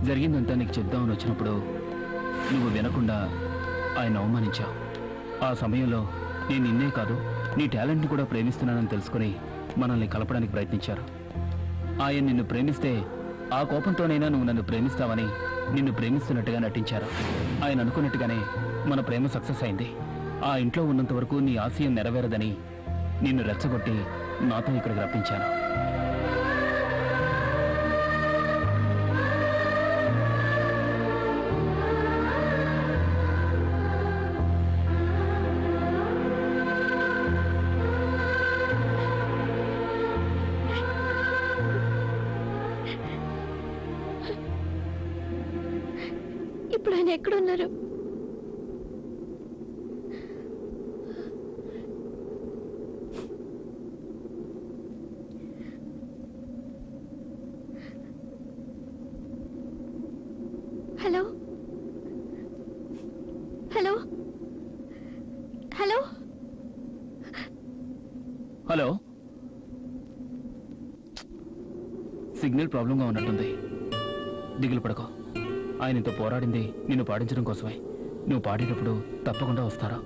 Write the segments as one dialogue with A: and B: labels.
A: జరిగిందంతా నీకు చెప్దామని వచ్చినప్పుడు నువ్వు వినకుండా ఆయన అవమానించావు ఆ సమయంలో నేను నిన్నే కాదు నీ టాలెంట్ని కూడా ప్రేమిస్తున్నానని తెలుసుకుని మనల్ని కలపడానికి ప్రయత్నించారు ఆయన నిన్ను ప్రేమిస్తే ఆ కోపంతోనైనా నువ్వు నన్ను ప్రేమిస్తావని నిన్ను ప్రేమిస్తున్నట్టుగా నటించారు ఆయన అనుకున్నట్టుగానే మన ప్రేమ సక్సెస్ అయింది ఆ ఇంట్లో ఉన్నంత వరకు నీ ఆశయం నెరవేరదని నిన్ను రెచ్చగొట్టి నాతో ఇక్కడికి రప్పించాను
B: ఇప్పుడు ఆయన ఎక్కడున్నారు hello hello hello
A: hello signal ప్రాబ్లంగా ఉన్నట్టుంది దిగులు పడకో ఆయనతో పోరాడింది నిన్ను పాడించడం కోసమే నువ్వు పాడేటప్పుడు తప్పకుండా వస్తారా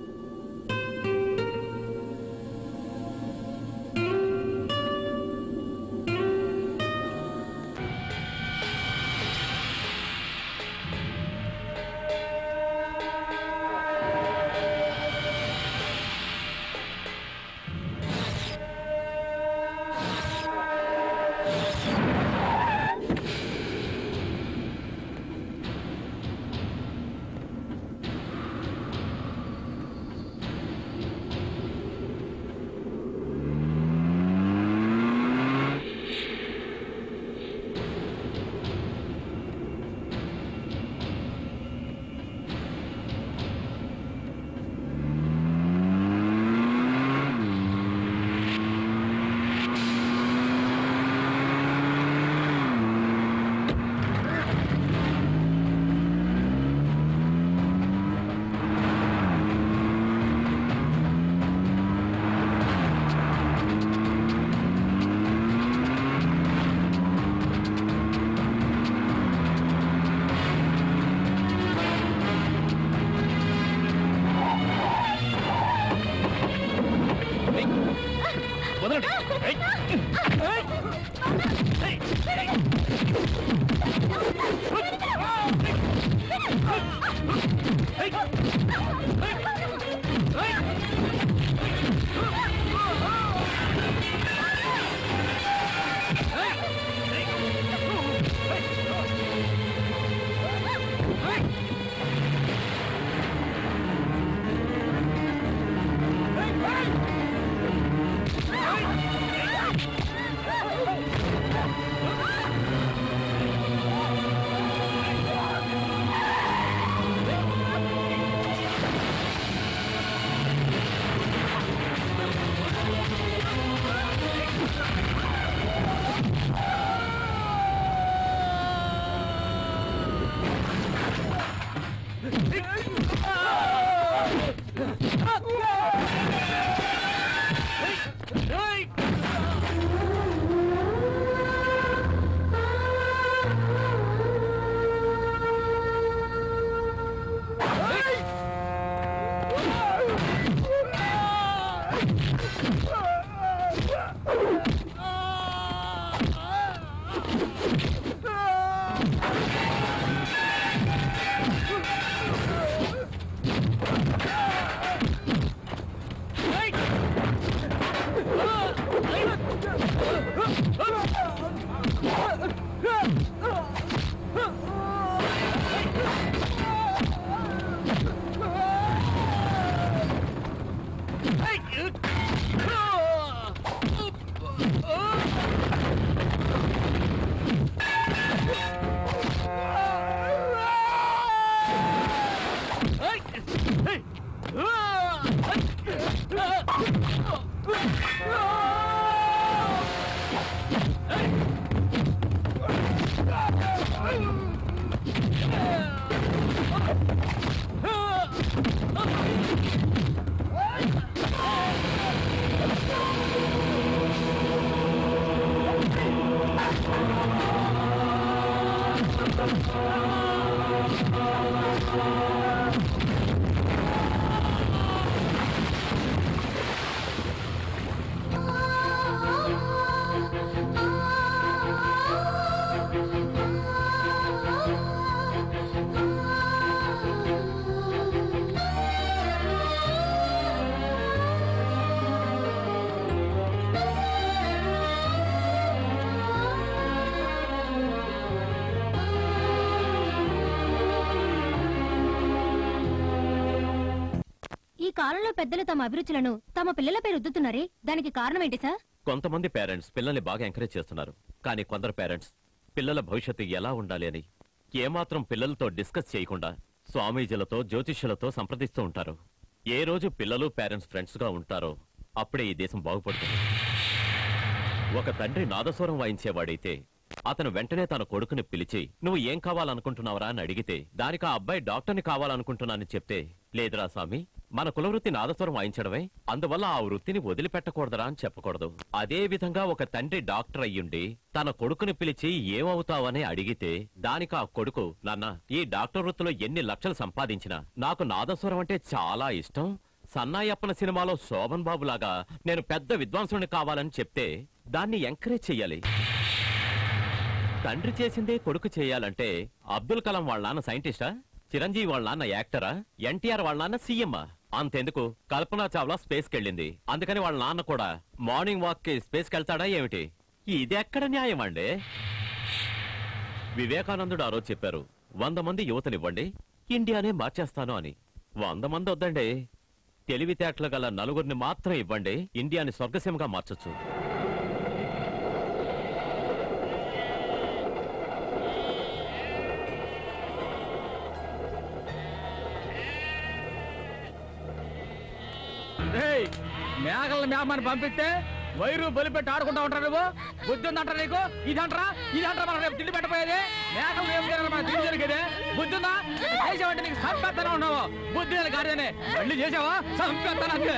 C: ఈ కాలంలో పెద్దలు తమ అభిరుచులను తమ పిల్లలపై రుద్దుతున్నారే దానికి కారణం ఏంటి సార్
D: కొంతమంది పేరెంట్స్ పిల్లల్ని బాగా ఎంకరేజ్ చేస్తున్నారు కానీ కొందరు పేరెంట్స్ పిల్లల భవిష్యత్తు ఎలా ఉండాలి అని ఏమాత్రం పిల్లలతో డిస్కస్ చేయకుండా స్వామీజీలతో జ్యోతిష్యులతో సంప్రదిస్తూ ఉంటారు ఏ రోజు పిల్లలు పేరెంట్స్ ఫ్రెండ్స్ గా ఉంటారో అప్పుడే ఈ దేశం బాగుపడుతుంది ఒక తండ్రి నాదస్వరం వాయించేవాడైతే అతను వెంటనే తన కొడుకుని పిలిచి నువ్వు ఏం కావాలనుకుంటున్నావరా అని అడిగితే దానికి ఆ అబ్బాయి డాక్టర్ని కావాలనుకుంటున్నానని చెప్తే లేదురా స్వామి మన కులవృత్తి నాదస్వరం వాయించడమే అందువల్ల ఆ వృత్తిని వదిలిపెట్టకూడదురా అని చెప్పకూడదు అదే విధంగా ఒక తండ్రి డాక్టర్ అయ్యుండి తన కొడుకుని పిలిచి ఏమవుతావని అడిగితే దానికి ఆ కొడుకు నాన్న ఈ డాక్టర్ వృత్తిలో ఎన్ని లక్షలు సంపాదించినా నాకు నాదస్వరం అంటే చాలా ఇష్టం సన్నాయప్పన సినిమాలో శోభన్ బాబు లాగా నేను పెద్ద విద్వాంసుని కావాలని చెప్తే దాన్ని ఎంకరేజ్ చెయ్యాలి తండ్రి చేసిందే కొడుకు చేయాలంటే అబ్దుల్ కలాం వాళ్ళ నాన్న సైంటిస్టా చిరంజీవి వాళ్ళ నాన్న యాక్టరా ఎన్టీఆర్ వాళ్ళ నాన్న సీఎమ్మా అంతెందుకు కల్పనా చావ్లా స్పేస్ కెళ్ళింది అందుకని వాళ్ళ నాన్న కూడా మార్నింగ్ వాక్ కి స్పేస్ కెళ్తాడా ఏమిటి ఇది ఎక్కడ న్యాయం అండి వివేకానందుడు ఆ రోజు చెప్పారు వంద మంది యువతనివ్వండి ఇండియానే మార్చేస్తాను అని వంద మంది వద్దండి తెలివితేటలు గల నలుగురిని మాత్రం ఇవ్వండి ఇండియాని స్వర్గసీమగా మార్చొచ్చు
A: రేయ్ మేకల మేమని పంపిస్తే వైరు బలిపెట్టి ఆడుకుంటా ఉంటారు నువ్వు బుద్ధి ఉందంటారా నీకు ఇదంటారా ఇదంటారా మనం రేపు తిండి పెట్టపోయేది మేకలు ఏం చేయాలి మన తిండి జరిగేది బుద్ధి ఉందా చేసావంటే నీకు సంపెత్తనే ఉన్నావు బుద్ధి లేదు కాదని మళ్ళీ చేసావా సంపెత్తన అంతే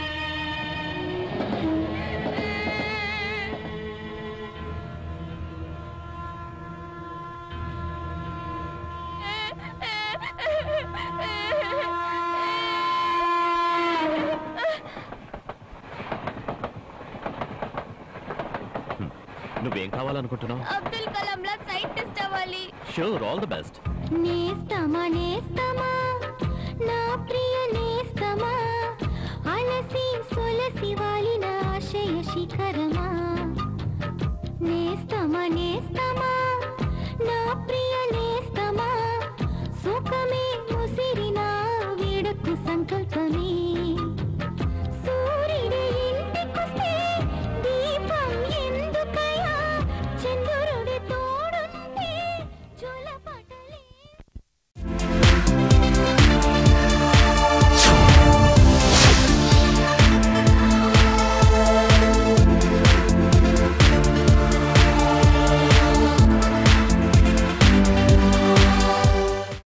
D: నువ్వేం కావాలనుకుంటున్నావు
B: అబ్దుల్ కలాం లా సైంటిస్ట్ అవ్వాలి
D: షూర్ ఆల్ ది బెస్ట్
C: నేస్తమా నేస్తమా నా ప్రియ నేస్తమా అలసి సొలసి వాలిన ఆశయ శిఖరమా